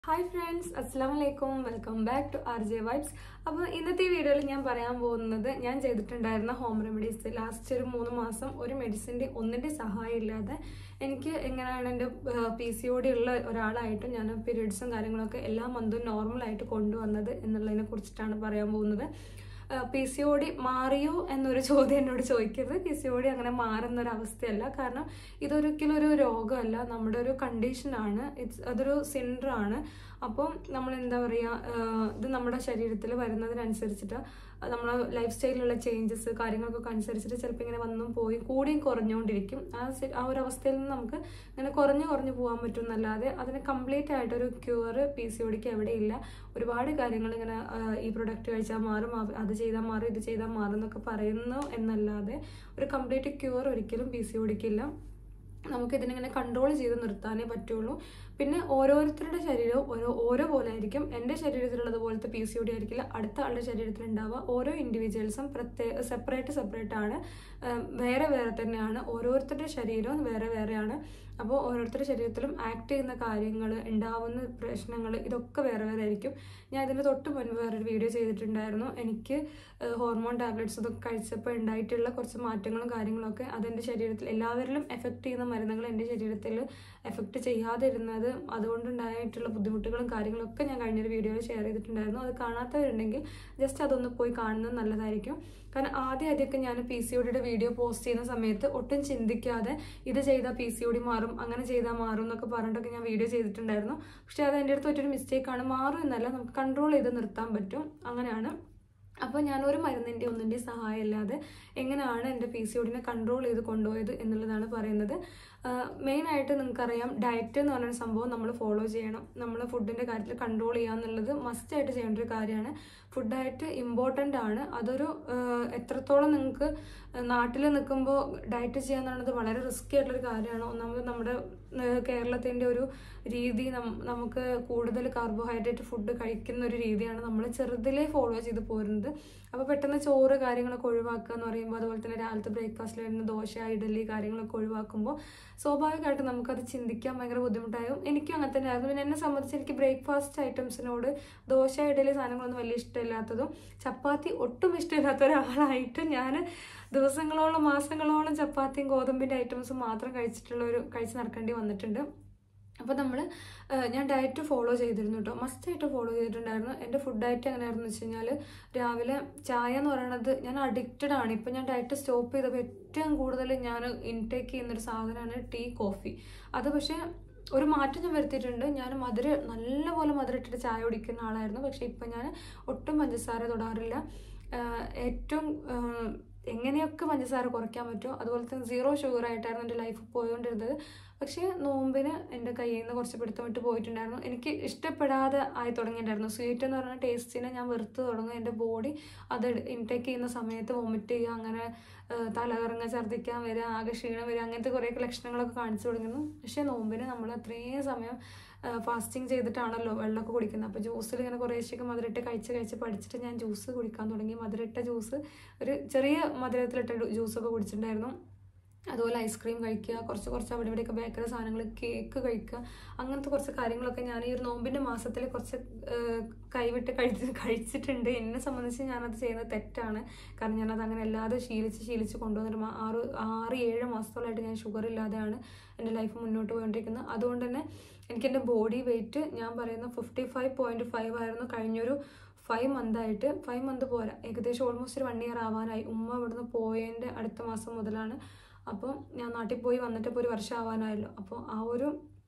hi friends അസ്സാം വലൈക്കും welcome back to R J vibes അപ്പോൾ ഇന്നത്തെ വീഡിയോയിൽ ഞാൻ പറയാൻ പോകുന്നത് ഞാൻ ചെയ്തിട്ടുണ്ടായിരുന്ന ഹോം റെമഡീസ് ലാസ്റ്റ് ഒരു മൂന്ന് മാസം ഒരു മെഡിസിൻ്റെ ഒന്നിൻ്റെ സഹായം ഇല്ലാതെ എനിക്ക് എങ്ങനെയാണ് എൻ്റെ പി സി ഒ ഡി ഉള്ള ഒരാളായിട്ട് ഞാൻ പീരീഡ്സും കാര്യങ്ങളൊക്കെ എല്ലാ മന്തും നോർമലായിട്ട് കൊണ്ടുവന്നത് എന്നുള്ളതിനെ കുറിച്ചിട്ടാണ് പറയാൻ പോകുന്നത് പി സി ഒ ഡി മാറിയോ എന്നൊരു ചോദ്യം എന്നോട് ചോദിക്കരുത് പി സി ഒ ഡി അങ്ങനെ മാറുന്ന ഒരു അവസ്ഥയല്ല കാരണം ഇതൊരിക്കലും ഒരു രോഗമല്ല നമ്മുടെ ഒരു കണ്ടീഷനാണ് ഇറ്റ്സ് അതൊരു സിൻഡ്രാണ് അപ്പം നമ്മൾ എന്താ പറയുക ഇത് നമ്മുടെ ശരീരത്തിൽ വരുന്നതിനനുസരിച്ചിട്ട് നമ്മളെ ലൈഫ് സ്റ്റൈലിലുള്ള ചേഞ്ചസ് കാര്യങ്ങൾക്കൊക്കെ അനുസരിച്ചിട്ട് ചിലപ്പോൾ ഇങ്ങനെ വന്നും പോയി കൂടിയും കുറഞ്ഞുകൊണ്ടിരിക്കും ആ സി- ആ ഒരു അവസ്ഥയിൽ നിന്ന് നമുക്ക് ഇങ്ങനെ കുറഞ്ഞു കുറഞ്ഞു പോകാൻ പറ്റും എന്നല്ലാതെ അതിന് കംപ്ലീറ്റ് ആയിട്ടൊരു ക്യൂർ പി സി ഒടിക്ക് എവിടെയില്ല ഒരുപാട് കാര്യങ്ങൾ ഇങ്ങനെ ആ, ഈ പ്രൊഡക്റ്റ് കഴിച്ചാൽ മാറും അവ- അത് ചെയ്താൽ മാറും ഇത് ചെയ്താൽ മാറും എന്നൊക്കെ പറയുന്നു എന്നല്ലാതെ ഒരു കംപ്ലീറ്റ് ക്യൂർ ഒരിക്കലും പി സി ഒടിക്കില്ല നമുക്ക് ഇതിനിങ്ങനെ കൺട്രോൾ ചെയ്ത് നിർത്താനേ പറ്റുള്ളൂ പിന്നെ ഓരോരുത്തരുടെ ശരീരവും ഓരോ ഓരോ പോലെ ആയിരിക്കും എൻ്റെ ശരീരത്തിലുള്ളത് പോലത്തെ പി സി ഒ ഡി ആയിരിക്കില്ല അടുത്ത ആളുടെ ശരീരത്തിൽ ഉണ്ടാവുക ഓരോ ഇൻഡിവിജ്വൽസും പ്രത്യേക സെപ്പറേറ്റ് സെപ്പറേറ്റ് ആണ് ആം, വേറെ വേറെ തന്നെയാണ് ഓരോരുത്തരുടെ ശരീരവും വേറെ വേറെയാണ് അപ്പോൾ ഓരോരുത്തരുടെ ശരീരത്തിലും ആക്ട് ചെയ്യുന്ന കാര്യങ്ങൾ ഉണ്ടാവുന്ന പ്രശ്നങ്ങൾ ഇതൊക്കെ വേറെ വേറെ ആയിരിക്കും ഞാൻ ഇതിന് തൊട്ട് മുൻപ് വേറൊരു വീഡിയോ ചെയ്തിട്ടുണ്ടായിരുന്നു എനിക്ക് ഹോർമോൺ ടാബ്ലറ്റ്സ് ഇതൊക്കെ കഴിച്ചപ്പോൾ ഉണ്ടായിട്ടുള്ള കുറച്ച് മാറ്റങ്ങളും കാര്യങ്ങളൊക്കെ അതെൻ്റെ ശരീരത്തിൽ എല്ലാവരിലും എഫക്റ്റ് ചെയ്യുന്ന മരുന്നുകൾ എൻ്റെ ശരീരത്തിൽ എഫക്റ്റ് ചെയ്യാതിരുന്നത് അതുകൊണ്ടുണ്ടായിട്ടുള്ള ബുദ്ധിമുട്ടുകളും കാര്യങ്ങളൊക്കെ ഞാൻ കഴിഞ്ഞൊരു വീഡിയോയിൽ ഷെയർ ചെയ്തിട്ടുണ്ടായിരുന്നു അത് കാണാത്തവരുണ്ടെങ്കിൽ ജസ്റ്റ് അതൊന്ന് പോയി കാണുന്നത് നല്ലതായിരിക്കും കാരണം ആദ്യം ആദ്യമൊക്കെ ഞാൻ പി സി ഒടിയുടെ വീഡിയോ പോസ്റ്റ് ചെയ്യുന്ന സമയത്ത് ഒട്ടും ചിന്തിക്കാതെ ഇത് ചെയ്താൽ പി സി ഒടി മാറും അങ്ങനെ ചെയ്താൽ മാറും എന്നൊക്കെ പറഞ്ഞിട്ടൊക്കെ ഞാൻ വീഡിയോ ചെയ്തിട്ടുണ്ടായിരുന്നു പക്ഷേ അത് എൻ്റെ അടുത്ത് പറ്റിയൊരു മിസ്റ്റേക്കാണ് മാറും എന്നല്ല നമുക്ക് കൺട്രോൾ ചെയ്ത് നിർത്താൻ പറ്റും അങ്ങനെയാണ് അപ്പോൾ ഞാൻ ഒരു മരുന്നിൻ്റെ ഒന്നിൻ്റെ സഹായം ഇല്ലാതെ എങ്ങനെയാണ് എൻ്റെ പി സി ഒടിനെ കൺട്രോൾ ചെയ്ത് കൊണ്ടുപോയത് എന്നുള്ളതാണ് പറയുന്നത് മെയിനായിട്ട് നിങ്ങൾക്കറിയാം ഡയറ്റ് എന്ന് പറഞ്ഞൊരു സംഭവം നമ്മൾ ഫോളോ ചെയ്യണം നമ്മൾ ഫുഡിൻ്റെ കാര്യത്തിൽ കൺട്രോൾ ചെയ്യുക എന്നുള്ളത് മസ്റ്റായിട്ട് ചെയ്യേണ്ട ഒരു കാര്യമാണ് ഫുഡ് ഡയറ്റ് ഇമ്പോർട്ടൻ്റ് ആണ് അതൊരു ആഹ്, എത്രത്തോളം നിങ്ങൾക്ക് നാട്ടിൽ നിൽക്കുമ്പോൾ ഡയറ്റ് ചെയ്യുക എന്നുള്ളത് വളരെ റിസ്ക്കി ആയിട്ടുള്ളൊരു കാര്യമാണ് ഒന്നാമത് നമ്മുടെ കേരളത്തിൻ്റെ ഒരു രീതി നം- നമുക്ക് കൂടുതൽ കാർബോഹൈഡ്രേറ്റ് ഫുഡ് കഴിക്കുന്ന ഒരു രീതിയാണ് നമ്മൾ ചെറുതിലേ ഫോളോ ചെയ്ത് പോരുന്നത് അപ്പോൾ പെട്ടെന്ന് ചോറ് കാര്യങ്ങളൊക്കെ ഒഴിവാക്കുക എന്ന് പറയുമ്പോൾ അതുപോലെ തന്നെ രാവിലത്തെ ബ്രേക്ക്ഫാസ്റ്റിൽ വരുന്ന ദോശ ഇഡലി കാര്യങ്ങളൊക്കെ ഒഴിവാക്കുമ്പോൾ സ്വാഭാവികമായിട്ടും നമുക്കത് ചിന്തിക്കാൻ ഭയങ്കര ബുദ്ധിമുട്ടായും എനിക്കും അങ്ങനെ തന്നെ ആയിരുന്നു പിന്നെ എന്നെ സംബന്ധിച്ച് എനിക്ക് ബ്രേക്ക്ഫാസ്റ്റ് ഐറ്റംസിനോട് ദോശ ഇഡലി സാധനങ്ങളൊന്നും വലിയ ഇഷ്ടമില്ലാത്തതും ചപ്പാത്തി ഒട്ടും ഇഷ്ടമില്ലാത്ത ഒരാളായിട്ട് ഞാൻ ദിവസങ്ങളോളം മാസങ്ങളോളം ചപ്പാത്തിയും ഗോതമ്പിൻ്റെ ഐറ്റംസും മാത്രം കഴിച്ചിട്ടുള്ള ഒരു കഴിച്ച് നടക്കേണ്ടി വന്നിട്ടുണ്ട് അപ്പോൾ നമ്മൾ ഞാൻ ഡയറ്റ് ഫോളോ ചെയ്തിരുന്നു കേട്ടോ മസ്റ്റായിട്ട് ഫോളോ ചെയ്തിട്ടുണ്ടായിരുന്നു എൻ്റെ ഫുഡ് ഡയറ്റ് എങ്ങനെയായിരുന്നു വെച്ച് കഴിഞ്ഞാൽ രാവിലെ ചായ എന്ന് പറയുന്നത് ഞാൻ അഡിക്റ്റഡ് ആണ് ഇപ്പം ഞാൻ ഡയറ്റ് സ്റ്റോപ്പ് ചെയ്തപ്പോൾ ഏറ്റവും കൂടുതൽ ഞാൻ ഇൻടേക്ക് ചെയ്യുന്നൊരു സാധനമാണ് ടീ കോഫി അത് പക്ഷേ ഒരു മാറ്റം ഞാൻ വരുത്തിയിട്ടുണ്ട് ഞാൻ മധുര നല്ലപോലെ മധുരം ഇട്ടിട്ട് ചായ കുടിക്കുന്ന ആളായിരുന്നു പക്ഷേ ഇപ്പം ഞാൻ ഒട്ടും പഞ്ചസാര തൊടാറില്ല ആഹ് ഏറ്റവും ആഹ് എങ്ങനെയൊക്കെ പഞ്ചസാര കുറയ്ക്കാൻ പറ്റുമോ അതുപോലെ തന്നെ സീറോ ഷുഗർ ആയിട്ടായിരുന്നു എൻ്റെ ലൈഫ് പോയിക്കൊണ്ടിരുന്നത് പക്ഷേ നോമ്പിന് എൻ്റെ കയ്യിൽ നിന്ന് കുറച്ച് പിടുത്തം വിട്ട് പോയിട്ടുണ്ടായിരുന്നു എനിക്ക് ഇഷ്ടപ്പെടാതെ ആയി തുടങ്ങിയിട്ടുണ്ടായിരുന്നു സ്വീറ്റ് എന്ന് പറഞ്ഞ ടേസ്റ്റിനെ ഞാൻ വെറുത്ത് തുടങ്ങും എൻ്റെ ബോഡി അത് ഇൻടേക്ക് ചെയ്യുന്ന സമയത്ത് വൊമിറ്റ് ചെയ്യുക അങ്ങനെ ആഹ് തലകറങ്ങ ഛർദ്ദിക്കാൻ വരിക ആകെ ക്ഷീണം വരിക അങ്ങനത്തെ കുറേ ലക്ഷണങ്ങളൊക്കെ കാണിച്ചു തുടങ്ങുന്നു പക്ഷേ നോമ്പിന് നമ്മൾ അത്രയും സമയം ഫാസ്റ്റിംഗ് ചെയ്തിട്ടാണല്ലോ വെള്ളമൊക്കെ കുടിക്കുന്നത് അപ്പോൾ ജ്യൂസിൽ ഇങ്ങനെ കുറേശ്ശൊക്കെ മധുരമിട്ട് കഴിച്ച് കഴിച്ച് പഠിച്ചിട്ട് ഞാൻ ജ്യൂസ് കുടിക്കാൻ തുടങ്ങി മധുരയിട്ട ജ്യൂസ് ഒരു ചെറിയ മധുരത്തിലിട്ട ജ്യൂസൊക്കെ കുടിച്ചിട്ടുണ്ടായിരുന്നു അതുപോലെ ഐസ്ക്രീം കഴിക്കുക കുറച്ച് കുറച്ച് അവിടെ ഇവിടെയൊക്കെ ബേക്കറി സാധനങ്ങൾ കേക്ക് കഴിക്കുക അങ്ങനത്തെ കുറച്ച് കാര്യങ്ങളൊക്കെ ഞാൻ ഈ ഒരു നോമ്പിൻ്റെ മാസത്തിൽ കുറച്ച് ഏഹ്, കൈവിട്ട് കഴിച്ച് കഴിച്ചിട്ടുണ്ട് എന്നെ സംബന്ധിച്ച് ഞാനത് ചെയ്യുന്നത് തെറ്റാണ് കാരണം ഞാനത് അങ്ങനെ അല്ലാതെ ശീലിച്ച് ശീലിച്ച് കൊണ്ടുവന്നിട്ട് മാ- ആറ് ആറ് ഏഴ് മാസത്തോളമായിട്ട് ഞാൻ ഷുഗർ ഇല്ലാതെയാണ് എൻ്റെ ലൈഫ് മുന്നോട്ട് പോയിക്കൊണ്ടിരിക്കുന്നത് അതുകൊണ്ട് തന്നെ എനിക്ക് എൻ്റെ ബോഡി വെയിറ്റ് ഞാൻ പറയുന്ന ഫിഫ്റ്റി ഫൈവ് പോയിൻറ്റ് ഫൈവ് ആയിരുന്നു കഴിഞ്ഞൊരു ഫൈവ് മന്ത് ആയിട്ട് ഫൈവ് മന്ത് പോരാ ഏകദേശം ഓൾമോസ്റ്റ് ഒരു വൺ ഇയർ ആവാനായി ഉമ്മ ഇവിടുന്ന് പോയതിൻ്റെ അടുത്ത മാസം മുതലാണ് അപ്പോൾ ഞാൻ നാട്ടിൽ പോയി വന്നിട്ട് ഇപ്പോൾ ഒരു വർഷം ആവാനായല്ലോ അപ്പോൾ ആ ഒരു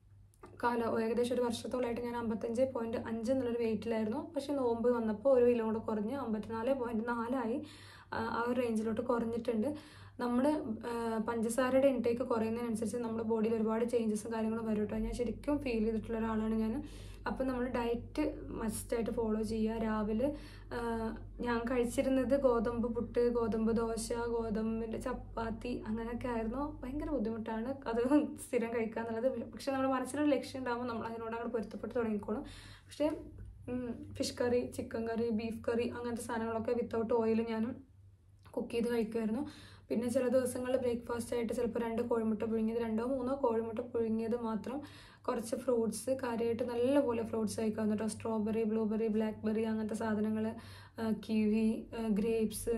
കാലം ഏകദേശം ഒരു വർഷത്തോളമായിട്ട് ഞാൻ അമ്പത്തഞ്ച് പോയിൻറ്റ് അഞ്ച് എന്നുള്ളൊരു വെയിറ്റിലായിരുന്നു പക്ഷെ നോമ്പ് വന്നപ്പോൾ ഒരു കിലോ കൂടെ കുറഞ്ഞ് അമ്പത്തിനാല് പോയിൻറ്റ് നാലായി ആ ആ ഒരു റേഞ്ചിലോട്ട് കുറഞ്ഞിട്ടുണ്ട് നമ്മുടെ പഞ്ചസാരയുടെ ഇൻടേക്ക് കുറയുന്നതിനനുസരിച്ച് നമ്മുടെ ബോഡിയിൽ ഒരുപാട് ചേഞ്ചസും കാര്യങ്ങളും വരും കേട്ടോ ഞാൻ ശരിക്കും ഫീൽ ചെയ്തിട്ടുള്ള ഒരാളാണ് ഞാൻ അപ്പം നമ്മൾ ഡയറ്റ് മസ്റ്റായിട്ട് ഫോളോ ചെയ്യുക രാവിലെ ആ, ഞാൻ കഴിച്ചിരുന്നത് ഗോതമ്പ് പുട്ട് ഗോതമ്പ് ദോശ ഗോതമ്പിൻ്റെ ചപ്പാത്തി അങ്ങനെയൊക്കെ ആയിരുന്നു ഭയങ്കര ബുദ്ധിമുട്ടാണ് അത് സ്ഥിരം കഴിക്കുക എന്നുള്ളത് പക്ഷെ നമ്മുടെ മനസ്സിലൊരു ലക്ഷ്യം ഉണ്ടാകുമ്പോൾ നമ്മൾ അതിനോട് അങ്ങോട്ട് പൊരുത്തപ്പെട്ട് തുടങ്ങിക്കോളും പക്ഷേ fish curry chicken curry beef curry അങ്ങനത്തെ സാധനങ്ങളൊക്കെ വിത്തൗട്ട് ഓയിൽ ഞാനും കുക്ക് ചെയ്ത് കഴിക്കുമായിരുന്നു പിന്നെ ചില ദിവസങ്ങളിൽ ബ്രേക്ക്ഫാസ്റ്റ് ആയിട്ട് ചിലപ്പോൾ രണ്ട് കോഴിമുട്ട പുഴുങ്ങിയത് രണ്ടോ മൂന്നോ കോഴിമുട്ട പുഴുങ്ങിയത് മാത്രം കുറച്ച് ഫ്രൂട്ട്സ് കാര്യമായിട്ട് നല്ലപോലെ ഫ്രൂട്ട്സ് കഴിക്കാൻ കേട്ടോ സ്ട്രോബെറി ബ്ലൂബെറി ബ്ലാക്ക്ബെറി അങ്ങനത്തെ സാധനങ്ങൾ കിവി ഗ്രേപ്സ്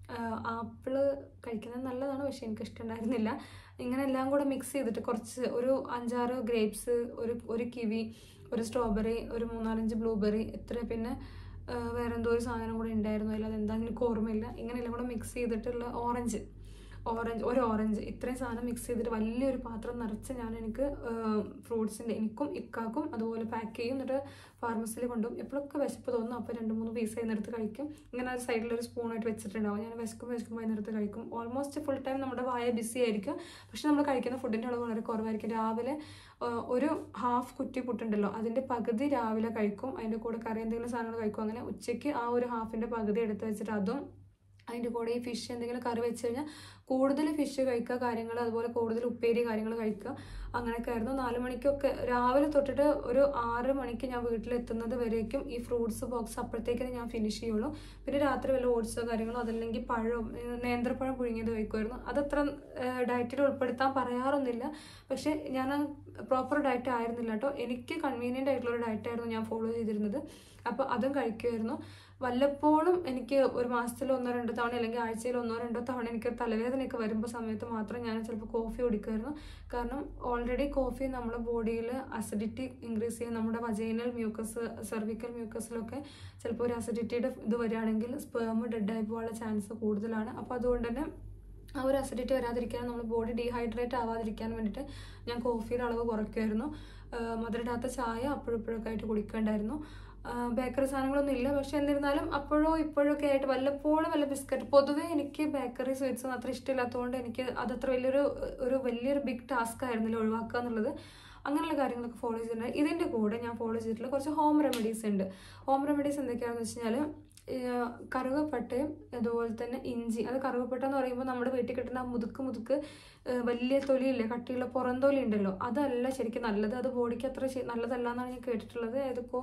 ആപ്പിള് കഴിക്കുന്നത് നല്ലതാണ് പക്ഷെ എനിക്ക് ഇഷ്ടമുണ്ടായിരുന്നില്ല ഇങ്ങനെ എല്ലാം കൂടെ മിക്സ് ചെയ്തിട്ട് കുറച്ച് ഒരു അഞ്ചാറ് ഗ്രേപ്സ് ഒരു ഒരു കിവി ഒരു സ്ട്രോബെറി ഒരു മൂന്നാലഞ്ച് ബ്ലൂബെറി ഇത്ര പിന്നെ ആ, വേറെ എന്തോ ഒരു സാധനം കൂടെ ഉണ്ടായിരുന്നു അതിൽ അതെന്താ എനിക്ക് ഓർമ്മയില്ല ഇങ്ങനെ എല്ലാം കൂടെ മിക്സ് ചെയ്തിട്ടുള്ള ഓറഞ്ച് ഓറഞ്ച് ഒരു ഓറഞ്ച് ഇത്രയും സാധനം മിക്സ് ചെയ്തിട്ട് വലിയൊരു പാത്രം നിറച്ച് ഞാൻ എനിക്ക് ഫ്രൂട്ട്സിൻ്റെ എനിക്കും ഇക്കാക്കും അതുപോലെ പാക്ക് ചെയ്യും എന്നിട്ട് ഫാർമസിയിൽ കൊണ്ടുപോകും എപ്പോഴൊക്കെ വിശപ്പ് തോന്നും അപ്പോൾ രണ്ട് മൂന്ന് പീസ് അതിനടുത്ത് കഴിക്കും ഇങ്ങനെ ഒരു സൈഡിൽ ഒരു സ്പൂണായിട്ട് വെച്ചിട്ടുണ്ടാവും ഞാൻ വിശക്കും വിശക്കുമ്പോൾ അതിനടുത്ത് കഴിക്കും ഓൾമോസ്റ്റ് ഫുൾ ടൈം നമ്മുടെ വായ ബിസി ആയിരിക്കും പക്ഷെ നമ്മൾ കഴിക്കുന്ന ഫുഡിൻ്റെ അളവ് വളരെ കുറവായിരിക്കും രാവിലെ ആ, ഒരു ഹാഫ് കുറ്റി പുട്ടുണ്ടല്ലോ അതിൻ്റെ പകുതി രാവിലെ കഴിക്കും അതിൻ്റെ കൂടെ കറി എന്തെങ്കിലും സാധനങ്ങൾ കഴിക്കും അങ്ങനെ ഉച്ചയ്ക്ക് ആ ഒരു ഹാഫിൻ്റെ പകുതി എടുത്ത് വെച്ചിട്ട് അതും അതിൻ്റെ കൂടെ ഈ ഫിഷ് എന്തെങ്കിലും കറി വെച്ച് കഴിഞ്ഞാൽ കൂടുതൽ ഫിഷ് കഴിക്കുക കാര്യങ്ങൾ അതുപോലെ കൂടുതൽ ഉപ്പേരി കാര്യങ്ങൾ കഴിക്കുക അങ്ങനെയൊക്കെ ആയിരുന്നു നാല് മണിക്കൊക്കെ രാവിലെ തൊട്ടിട്ട് ഒരു ആറ് മണിക്ക് ഞാൻ വീട്ടിലെത്തുന്നത് വരേക്കും ഈ ഫ്രൂട്ട്സ് ബോക്സ് അപ്പോഴത്തേക്കിന് ഞാൻ ഫിനിഷ് ചെയ്യുള്ളൂ പിന്നെ രാത്രി വല്ല ഓട്സോ കാര്യങ്ങളോ അതല്ലെങ്കിൽ പഴം ഏഹ് നേന്ത്രപ്പഴം പുഴുങ്ങിയത് കഴിക്കുമായിരുന്നു അതത്ര ഡയറ്റിൽ ഉൾപ്പെടുത്താൻ പറയാറൊന്നുമില്ല പക്ഷേ ഞാൻ പ്രോപ്പർ ഡയറ്റ് ആയിരുന്നില്ല കേട്ടോ എനിക്ക് കൺവീനിയൻ്റ് ആയിട്ടുള്ള ഒരു ഡയറ്റായിരുന്നു ഞാൻ ഫോളോ ചെയ്തിരുന്നത് അപ്പോൾ അതും കഴിക്കുമായിരുന്നു വല്ലപ്പോഴും എനിക്ക് ഒരു മാസത്തിൽ ഒന്നോ രണ്ടോ തവണ അല്ലെങ്കിൽ ആഴ്ചയിൽ ഒന്നോ രണ്ടോ തവണ എനിക്ക് തലവേദനയൊക്കെ വരുമ്പോൾ സമയത്ത് മാത്രം ഞാൻ ചിലപ്പോൾ കോഫി കുടിക്കുമായിരുന്നു കാരണം ഓൾറെഡി കോഫി നമ്മുടെ ബോഡിയിൽ അസിഡിറ്റി ഇൻക്രീസ് ചെയ്യും നമ്മുടെ വജൈനൽ മ്യൂക്കസ് സെർവിക്കൽ മ്യൂക്കസിലൊക്കെ ചിലപ്പോൾ ഒരു അസിഡിറ്റിയുടെ ഇത് വരികയാണെങ്കിൽ സ്പേം ഡെഡായി പോകാനുള്ള ചാൻസ് കൂടുതലാണ് അപ്പോൾ അതുകൊണ്ട് തന്നെ ആ ഒരു അസിഡിറ്റി വരാതിരിക്കാൻ നമ്മൾ ബോഡി ഡീഹൈഡ്രേറ്റ് ആവാതിരിക്കാൻ വേണ്ടിയിട്ട് ഞാൻ കോഫിയുടെ അളവ് കുറയ്ക്കുമായിരുന്നു ആഹ് മധുരമിടാത്ത ചായ അപ്പോഴും ഇപ്പോഴൊക്കെ ആയിട്ട് കുടിക്കേണ്ടായിരുന്നു ബേക്കറി സാധനങ്ങളൊന്നും ഇല്ല പക്ഷെ എന്നിരുന്നാലും അപ്പോഴോ ഇപ്പോഴൊക്കെ ആയിട്ട് വല്ലപ്പോഴും വല്ല ബിസ്ക്കറ്റ് പൊതുവേ എനിക്ക് ബേക്കറി സ്വീറ്റ്സ് ഒന്നും അത്ര ഇഷ്ടമില്ലാത്തതുകൊണ്ട് എനിക്ക് അതത്ര വലിയൊരു ഒരു വലിയൊരു ബിഗ് ടാസ്ക് ആയിരുന്നില്ല ഒഴിവാക്കുക എന്നുള്ളത് അങ്ങനെയുള്ള കാര്യങ്ങളൊക്കെ ഫോളോ ചെയ്തിട്ടുണ്ട് ഇതിൻ്റെ കൂടെ ഞാൻ ഫോളോ ചെയ്തിട്ടുള്ള കുറച്ച് ഹോം റെമഡീസ് ഉണ്ട് ഹോം റെമഡീസ് എന്തൊക്കെയാണെന്ന് വെച്ച് കഴിഞ്ഞാൽ കറുകപ്പട്ടയും അതുപോലെ തന്നെ ഇഞ്ചി അത് കറുകപ്പട്ട എന്ന് പറയുമ്പോൾ നമ്മുടെ വീട്ടിൽ കിട്ടുന്ന ആ മുതുക്ക് മുതുക്ക് ഏഹ് വലിയ തൊലിയില്ലേ കട്ടിയുള്ള പുറം തൊലി ഉണ്ടല്ലോ അതല്ല ശരിക്കും നല്ലത് അത് ബോഡിക്ക് അത്ര ശ- നല്ലതല്ല എന്നാണ് ഞാൻ കേട്ടിട്ടുള്ളത് ഏതിപ്പോൾ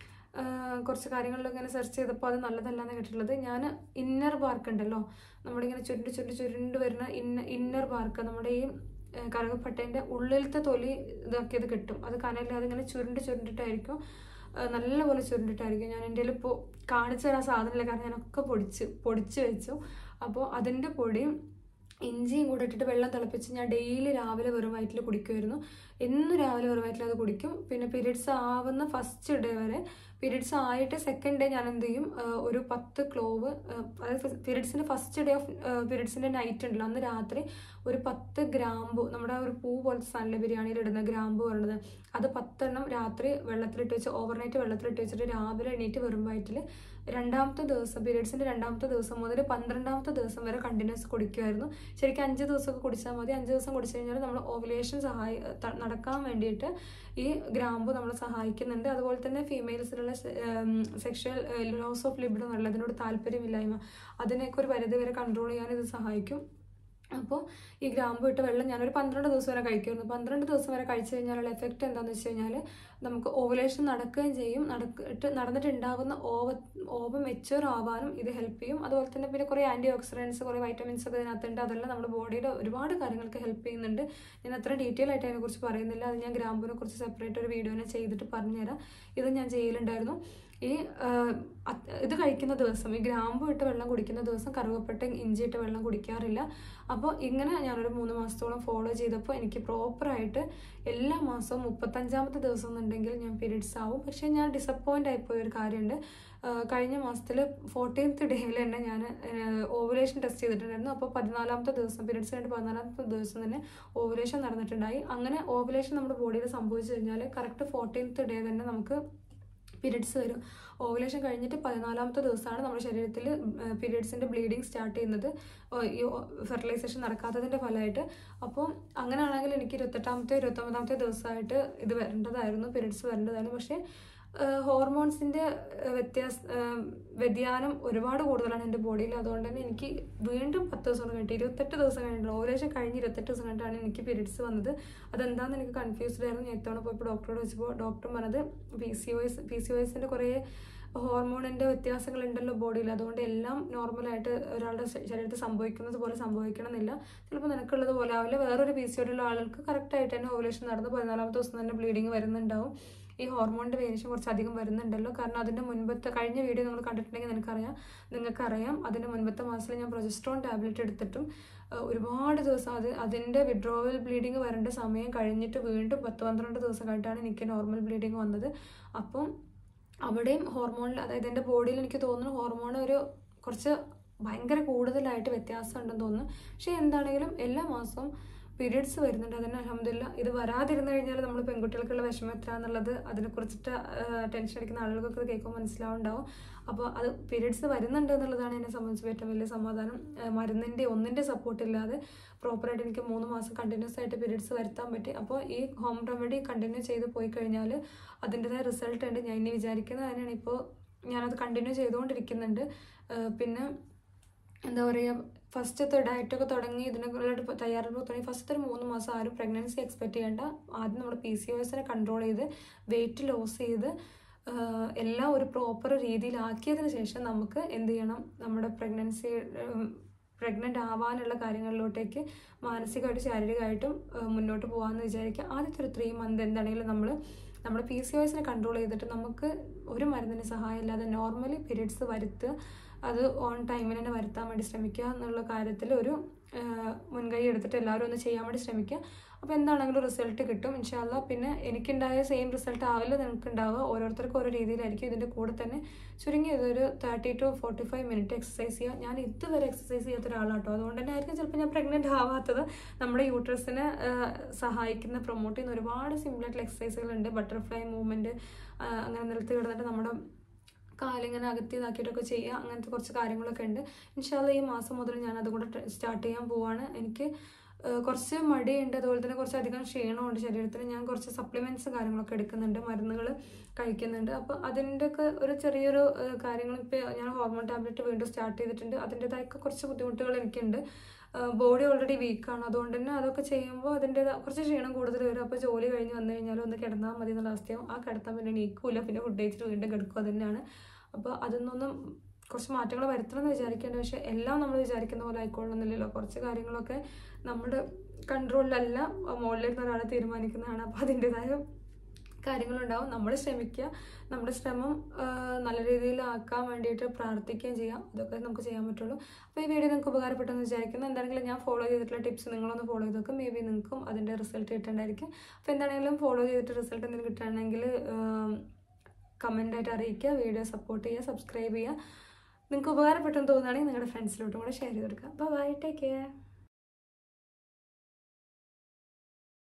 കുറച്ച് കാര്യങ്ങളിലൊക്കെ ഇങ്ങനെ സെർച്ച് ചെയ്തപ്പോൾ അത് നല്ലതല്ല എന്ന് കേട്ടിട്ടുള്ളത് ഞാൻ ഇന്നർ ബാർക്ക് ഉണ്ടല്ലോ നമ്മളിങ്ങനെ ചുരുണ്ട് ചുരുണ്ട് ചുരുണ്ട് വരുന്ന ഇന്ന ഇന്നർ ബാർക്ക് നമ്മുടെ ഈ ഏഹ് കറുകപ്പട്ടേൻ്റെ ഉള്ളിലത്തെ തൊലി ഇതാക്കിയത് കിട്ടും അത് കനലില്ലാതെ ഇങ്ങനെ ചുരുണ്ട് ചുരുണ്ടിട്ടായിരിക്കും ഏഹ് നല്ലപോലെ ചുരുണ്ടിട്ടായിരിക്കും ഞാൻ എൻ്റെ ഇപ്പോൾ കാണിച്ചു തരാൻ സാധനമില്ല കാരണം ഞാനൊക്കെ പൊടിച്ച് പൊടിച്ച് വെച്ചു അപ്പോൾ അതിൻ്റെ പൊടിയും ഇഞ്ചിയും കൂടെ ഇട്ടിട്ട് വെള്ളം തിളപ്പിച്ച് ഞാൻ ഡെയിലി രാവിലെ വെറും വയറ്റിൽ കുടിക്കുമായിരുന്നു എന്നും രാവിലെ വെറും വയറ്റിൽ അത് കുടിക്കും പിന്നെ പീരീഡ്സ് ആവുന്ന ഫസ്റ്റ് ഡേ വരെ പീരീഡ്സ് ആയിട്ട് സെക്കൻഡ് ഡേ ഞാൻ എന്ത് ചെയ്യും ആ, ഒരു പത്ത് ക്ലോവ് ആ, അതായത് പീരീഡ്സിൻ്റെ ഫസ്റ്റ് ഡേ ഓഫ് പീരീഡ്സിൻ്റെ നൈറ്റ് ഉണ്ടല്ലോ അന്ന് രാത്രി ഒരു പത്ത് ഗ്രാമ്പു നമ്മുടെ ആ ഒരു പൂ പോലത്തെ സാധനം ബിരിയാണിയിൽ ഇടുന്ന ഗ്രാമ്പു പറയുന്നത് അത് പത്തെണ്ണം രാത്രി വെള്ളത്തിലിട്ട് വെച്ച് ഓവർനൈറ്റ് വെള്ളത്തിലിട്ട് വെച്ചിട്ട് രാവിലെ എണീറ്റ് വെറും വയറ്റിൽ രണ്ടാമത്തെ ദിവസം പീരീഡ്സിൻ്റെ രണ്ടാമത്തെ ദിവസം മുതൽ പന്ത്രണ്ടാമത്തെ ദിവസം വരെ കണ്ടിന്യൂസ് കുടിക്കുമായിരുന്നു ശരിക്കും അഞ്ച് ദിവസമൊക്കെ കുടിച്ചാൽ മതി അഞ്ച് ദിവസം കുടിച്ചു കഴിഞ്ഞാൽ നമ്മൾ ഓവുലേഷൻ സഹായി ത- നടക്കാൻ വേണ്ടിയിട്ട് ഈ ഗ്രാമ്പു നമ്മളെ സഹായിക്കുന്നുണ്ട് അതുപോലെ തന്നെ ഫീമെയിൽസിലുള്ള സെക്ഷൽ ലോസ് ഓഫ് ലിബിഡോ എന്നുള്ള അതിനോട് താല്പര്യമില്ലായ്മ അതിനെയൊക്കെ ഒരു പരിധി വരെ കൺട്രോൾ ചെയ്യാൻ ഇത് സഹായിക്കും അപ്പോൾ ഈ ഗ്രാമ്പു ഇട്ട വെള്ളം ഞാനൊരു പന്ത്രണ്ട് ദിവസം വരെ കഴിക്കുമായിരുന്നു പന്ത്രണ്ട് ദിവസം വരെ കഴിച്ചു കഴിഞ്ഞാലുള്ള എഫക്റ്റ് എന്താണെന്ന് വെച്ച് കഴിഞ്ഞാൽ നമുക്ക് ഓവുലേഷൻ നടക്കുകയും ചെയ്യും നടക്കിട്ട് നടന്നിട്ടുണ്ടാകുന്ന ഓവ ഓവ മെച്ചുവർ ആവാനും ഇത് ഹെൽപ്പ് ചെയ്യും അതുപോലെ തന്നെ പിന്നെ കുറേ ആൻറ്റി ഓക്സിഡൻസ് കുറേ വൈറ്റമിൻസ് ഒക്കെ ഇതിനകത്തുണ്ട് അതെല്ലാം നമ്മുടെ ബോഡിയുടെ ഒരുപാട് കാര്യങ്ങൾക്ക് ഹെൽപ്പ് ചെയ്യുന്നുണ്ട് ഞാൻ അത്ര ഡീറ്റെയിൽ ആയിട്ട് അതിനെക്കുറിച്ച് പറയുന്നില്ല അത് ഞാൻ ഗ്രാമ്പൂനെ കുറിച്ച് സെപ്പറേറ്റ് ഒരു വീഡിയോനെ ചെയ്തിട്ട് പറഞ്ഞുതരാം ഇത് ഞാൻ ചെയ്യലുണ്ടായിരുന്നു ഈ ആ, അത് ഇത് കഴിക്കുന്ന ദിവസം ഈ ഗ്രാമ്പു ഇട്ട് വെള്ളം കുടിക്കുന്ന ദിവസം കറുവപ്പട്ട ഇഞ്ചി ഇട്ട് വെള്ളം കുടിക്കാറില്ല അപ്പോൾ ഇങ്ങനെ ഞാനൊരു മൂന്ന് മാസത്തോളം ഫോളോ ചെയ്തപ്പോൾ എനിക്ക് പ്രോപ്പറായിട്ട് എല്ലാ മാസവും മുപ്പത്തഞ്ചാമത്തെ ദിവസം എന്നുണ്ടെങ്കിൽ ഞാൻ പീരീഡ്സ് ആവും പക്ഷേ ഞാൻ ഡിസപ്പോയിൻ്റ് ആയിപ്പോയ ഒരു കാര്യമുണ്ട് ആ, കഴിഞ്ഞ മാസത്തിൽ ഫോർട്ടീൻത്ത് ഡേയിൽ തന്നെ ഞാൻ ഓവുലേഷൻ ടെസ്റ്റ് ചെയ്തിട്ടുണ്ടായിരുന്നു അപ്പോൾ പതിനാലാമത്തെ ദിവസം പീരീഡ്സ് കഴിഞ്ഞിട്ട് പതിനാലാമത്തെ ദിവസം തന്നെ ഓവുലേഷൻ നടന്നിട്ടുണ്ടായി അങ്ങനെ ഓവുലേഷൻ നമ്മുടെ ബോഡിയിൽ സംഭവിച്ചു കഴിഞ്ഞാൽ കറക്റ്റ് ഫോർട്ടീൻത്ത് ഡേ തന്നെ നമുക്ക് പീരീഡ്സ് വരും ഓവുലേഷൻ കഴിഞ്ഞിട്ട് പതിനാലാമത്തെ ദിവസമാണ് നമ്മുടെ ശരീരത്തിൽ പീരീഡ്സിൻ്റെ ബ്ലീഡിങ് സ്റ്റാർട്ട് ചെയ്യുന്നത് ഓ, ഈ ഫെർട്ടിലൈസേഷൻ നടക്കാത്തതിൻ്റെ ഫലമായിട്ട് അപ്പോൾ അങ്ങനെയാണെങ്കിൽ എനിക്ക് ഇരുപത്തെട്ടാമത്തെ ഇരുപത്തൊമ്പതാമത്തെ ദിവസമായിട്ട് ഇത് വരേണ്ടതായിരുന്നു പീരീഡ്സ് വരേണ്ടതായിരുന്നു പക്ഷേ ഹോർമോൺസിൻ്റെ വ്യത്യാസ ഏഹ് വ്യതിയാനം ഒരുപാട് കൂടുതലാണ് എൻ്റെ ബോഡിയിൽ അതുകൊണ്ട് തന്നെ എനിക്ക് വീണ്ടും പത്ത് ദിവസം കൊണ്ട് കഴിഞ്ഞിട്ട് ഇരുപത്തെട്ട് ദിവസം കഴിഞ്ഞിട്ട് ഓവലേഷൻ കഴിഞ്ഞ് ഇരുപത്തെട്ട് ദിവസം കഴിഞ്ഞിട്ടാണ് എനിക്ക് പീരീഡ്സ് വന്നത് അതെന്താണെന്ന് എനിക്ക് കൺഫ്യൂസ്ഡ് ആയിരുന്നു ഞാൻ ഇത്തവണ പോയപ്പോൾ ഡോക്ടറോട് വെച്ചപ്പോൾ ഡോക്ടർ പറഞ്ഞത് P C O S P C O എസിൻ്റെ കുറേ ഹോർമോണിൻ്റെ വ്യത്യാസങ്ങളുണ്ടല്ലോ ബോഡിയിൽ അതുകൊണ്ട് എല്ലാം നോർമലായിട്ട് ഒരാളുടെ ശ- ശരീരത്തിൽ സംഭവിക്കുന്നത് പോലെ സംഭവിക്കണമെന്നില്ല ചിലപ്പോൾ നിനക്കുള്ളത് പോലെ ആവില്ല വേറൊരു പി സി ഉള്ള ആൾക്ക് കറക്റ്റായിട്ട് തന്നെ ഓവുലേഷൻ നടന്ന് പതിനാലാമത്തെ ദിവസം തന്നെ ബ്ലീഡിങ് വരുന്നുണ്ടാവും ഈ ഹോർമോണിൻ്റെ വേരിയേഷൻ കുറച്ച് അധികം വരുന്നുണ്ടല്ലോ കാരണം അതിൻ്റെ മുൻപത്തെ കഴിഞ്ഞ വീഡിയോ നിങ്ങൾ കണ്ടിട്ടുണ്ടെങ്കിൽ നിനക്കറിയാം നിങ്ങൾക്കറിയാം അതിൻ്റെ മുൻപത്തെ മാസത്തിൽ ഞാൻ പ്രൊജസ്ട്രോൺ ടാബ്ലറ്റ് എടുത്തിട്ടും ഏഹ്, ഒരുപാട് ദിവസം അത് അതിൻ്റെ വിഡ്രോവൽ ബ്ലീഡിങ് വരേണ്ട സമയം കഴിഞ്ഞിട്ട് വീണ്ടും പത്ത് പന്ത്രണ്ട് ദിവസം കഴിഞ്ഞിട്ടാണ് എനിക്ക് നോർമൽ ബ്ലീഡിങ് വന്നത് അപ്പം അവിടെയും ഹോർമോണിൽ അതായത് എൻ്റെ ബോഡിയിൽ എനിക്ക് തോന്നുന്നു ഹോർമോൺ ഒരു കുറച്ച് ഭയങ്കര കൂടുതലായിട്ട് വ്യത്യാസം ഉണ്ടെന്ന് തോന്നുന്നു പക്ഷേ എന്താണെങ്കിലും എല്ലാ മാസവും പീരിയഡ്സ് വരുന്നുണ്ട് അതിന് അലഹമില്ല ഇത് വരാതിരുന്നു കഴിഞ്ഞാൽ നമ്മൾ പെൺകുട്ടികൾക്കുള്ള വിഷമം എത്ര എന്നുള്ളത് അതിനെക്കുറിച്ചിട്ട് ടെൻഷൻ അടിക്കുന്ന ആളുകൾക്കൊക്കെ ഇത് കേൾക്കുമ്പോൾ മനസ്സിലാവുണ്ടാവും അപ്പോൾ അത് പീരിയഡ്സ് വരുന്നുണ്ട് എന്നുള്ളതാണ് എന്നെ സംബന്ധിച്ച് ഏറ്റവും വലിയ സമാധാനം ഏഹ് മരുന്നിൻ്റെ ഒന്നിൻ്റെ സപ്പോർട്ട് ഇല്ലാതെ പ്രോപ്പറായിട്ട് എനിക്ക് മൂന്ന് മാസം കണ്ടിന്യൂസ് ആയിട്ട് പീരിയഡ്സ് വരുത്താൻ പറ്റി അപ്പോൾ ഈ ഹോം റെമഡി കണ്ടിന്യൂ ചെയ്ത് പോയി കഴിഞ്ഞാൽ അതിൻ്റെതായ റിസൾട്ട് ഉണ്ട് ഞാൻ ഇനി വിചാരിക്കുന്നത് തന്നെയാണ് ഇപ്പോൾ ഞാനത് കണ്ടിന്യൂ ചെയ്തുകൊണ്ടിരിക്കുന്നുണ്ട് ഏഹ് പിന്നെ എന്താ പറയുക ഫസ്റ്റത്തെ ഡയറ്റൊക്കെ തുടങ്ങി ഇതിനൊക്കെ തയ്യാറെടുപ്പ് തുടങ്ങി ഫസ്റ്റത്തെ ഒരു മൂന്ന് മാസം ആരും പ്രഗ്നൻസി എക്സ്പെക്ട് ചെയ്യേണ്ട ആദ്യം നമ്മൾ പി സി ഒസിനെ കൺട്രോൾ ചെയ്ത് വെയിറ്റ് ലോസ് ചെയ്ത് ആഹ് എല്ലാം ഒരു പ്രോപ്പർ രീതിയിലാക്കിയതിന് ശേഷം നമുക്ക് എന്ത് ചെയ്യണം നമ്മുടെ പ്രഗ്നൻസി പ്രഗ്നൻ്റ് ആവാനുള്ള കാര്യങ്ങളിലോട്ടേക്ക് മാനസികമായിട്ടും ശാരീരികമായിട്ടും ആഹ് മുന്നോട്ട് പോകാമെന്ന് വിചാരിക്കുക ആദ്യത്തെ ഒരു ത്രീ മന്ത് എന്താണെങ്കിലും നമ്മൾ നമ്മുടെ പി സി ഒസിനെ കൺട്രോൾ ചെയ്തിട്ട് നമുക്ക് ഒരു മരുന്നിന് സഹായം ഇല്ലാതെ നോർമലി പീരിയഡ്സ് വരുത്തുക അത് ഓൺ ടൈമിന് തന്നെ വരുത്താൻ വേണ്ടി ശ്രമിക്കുക എന്നുള്ള കാര്യത്തിൽ ഒരു ആഹ് മുൻകൈ എടുത്തിട്ട് എല്ലാവരും ഒന്ന് ചെയ്യാൻ വേണ്ടി ശ്രമിക്കുക അപ്പോൾ എന്താണെങ്കിലും റിസൾട്ട് കിട്ടും ഇൻഷാല്ല പിന്നെ എനിക്കുണ്ടായ സെയിം റിസൾട്ട് ആവില്ല നിങ്ങൾക്ക് ഉണ്ടാവുക ഓരോരുത്തർക്കും ഓരോ രീതിയിലായിരിക്കും ഇതിൻ്റെ കൂടെ തന്നെ ചുരുങ്ങിയത് ഒരു thirty two forty five minute exercise ചെയ്യുക ഞാൻ ഇതുവരെ എക്സസൈസ് ചെയ്യാത്ത ഒരാളാട്ടോ അതുകൊണ്ട് തന്നെ ആയിരിക്കും ചിലപ്പോൾ ഞാൻ പ്രഗ്നൻ്റ് ആവാത്തത് നമ്മുടെ യൂട്രസിനെ സഹായിക്കുന്ന പ്രൊമോട്ട് ചെയ്യുന്ന ഒരുപാട് സിമ്പിളായിട്ടുള്ള എക്സസൈസുകളുണ്ട് ബട്ടർഫ്ലൈ മൂവ്മെൻറ്റ് അങ്ങനെ നിലത്ത് കിടന്നിട്ട് നമ്മുടെ കാലിങ്ങനെ അകത്തി ഇതാക്കിയിട്ടൊക്കെ ചെയ്യുക അങ്ങനത്തെ കുറച്ച് കാര്യങ്ങളൊക്കെ ഉണ്ട് ഇൻഷാല്ല ഈ മാസം മുതൽ ഞാൻ അതുകൂടെ സ്റ്റാർട്ട് ചെയ്യാൻ പോവാണ് എനിക്ക് ഏഹ് കുറച്ച് മടിയുണ്ട് അതുപോലെ തന്നെ കുറച്ച് അധികം ക്ഷീണമുണ്ട് ശരീരത്തിന് ഞാൻ കുറച്ച് സപ്ലിമെൻറ്റ്സ് കാര്യങ്ങളൊക്കെ എടുക്കുന്നുണ്ട് മരുന്നുകൾ കഴിക്കുന്നുണ്ട് അപ്പോൾ അതിൻ്റെ ഒക്കെ ഒരു ചെറിയൊരു ഏഹ് കാര്യങ്ങൾ ഇപ്പോൾ ഞാൻ ഹോർമോൺ ടാബ്ലറ്റ് വീണ്ടും സ്റ്റാർട്ട് ചെയ്തിട്ടുണ്ട് അതിൻ്റെതായൊക്കെ കുറച്ച് ബുദ്ധിമുട്ടുകൾ എനിക്കുണ്ട് ബോഡി ഓൾറെഡി വീക്കാണ് അതുകൊണ്ട് തന്നെ അതൊക്കെ ചെയ്യുമ്പോൾ അതിൻ്റെ കുറച്ച് ക്ഷീണം കൂടുതൽ വരും അപ്പോൾ ജോലി കഴിഞ്ഞ് വന്നു കഴിഞ്ഞാൽ ഒന്ന് കിടന്നാൽ മതി എന്നുള്ള അവസ്ഥയാവും ആ കിടത്താൻ പിന്നെ നീക്കൂല പിന്നെ ഫുഡ് കഴിച്ചിട്ട് വീണ്ടും കിടക്കുക അത് തന്നെയാണ് അപ്പോൾ അതിൽ കുറച്ച് മാറ്റങ്ങൾ വരുത്തണം എന്ന് വിചാരിക്കേണ്ട പക്ഷേ എല്ലാം നമ്മൾ വിചാരിക്കുന്ന പോലെ ആയിക്കൊള്ളുന്നില്ലല്ലോ കുറച്ച് കാര്യങ്ങളൊക്കെ നമ്മുടെ കൺട്രോളിലല്ല മുകളിലിരുന്ന ഒരാളെ തീരുമാനിക്കുന്നതാണ് അപ്പോൾ അതിൻ്റെതായ കാര്യങ്ങളുണ്ടാവും നമ്മൾ ശ്രമിക്കുക നമ്മുടെ ശ്രമം ആ, നല്ല രീതിയിലാക്കാൻ വേണ്ടിയിട്ട് പ്രാർത്ഥിക്കുകയും ചെയ്യാം അതൊക്കെ നമുക്ക് ചെയ്യാൻ പറ്റുള്ളൂ അപ്പോൾ ഈ വീഡിയോ നിങ്ങൾക്ക് ഉപകാരപ്പെട്ടെന്ന് വിചാരിക്കുന്നു എന്താണെങ്കിലും ഞാൻ ഫോളോ ചെയ്തിട്ടുള്ള ടിപ്സ് നിങ്ങളൊന്ന് ഫോളോ ചെയ്ത് നോക്കും മേ ബി നിങ്ങൾക്കും അതിൻ്റെ റിസൾട്ട് കിട്ടേണ്ടായിരിക്കും അപ്പോൾ എന്താണെങ്കിലും ഫോളോ ചെയ്തിട്ട് റിസൾട്ട് എന്തെങ്കിലും കിട്ടുകയാണെങ്കിൽ കമൻ്റായിട്ട് അറിയിക്കുക വീഡിയോ സപ്പോർട്ട് ചെയ്യുക സബ്സ്ക്രൈബ് ചെയ്യുക നിങ്ങൾക്ക് ഉപകാരപ്പെട്ടെന്ന് തോന്നുകയാണെങ്കിൽ നിങ്ങളുടെ ഫ്രണ്ട്സിലോട്ടും കൂടെ ഷെയർ ചെയ്ത് കൊടുക്കുക അപ്പോൾ ബൈ ടേക്ക് കെയർ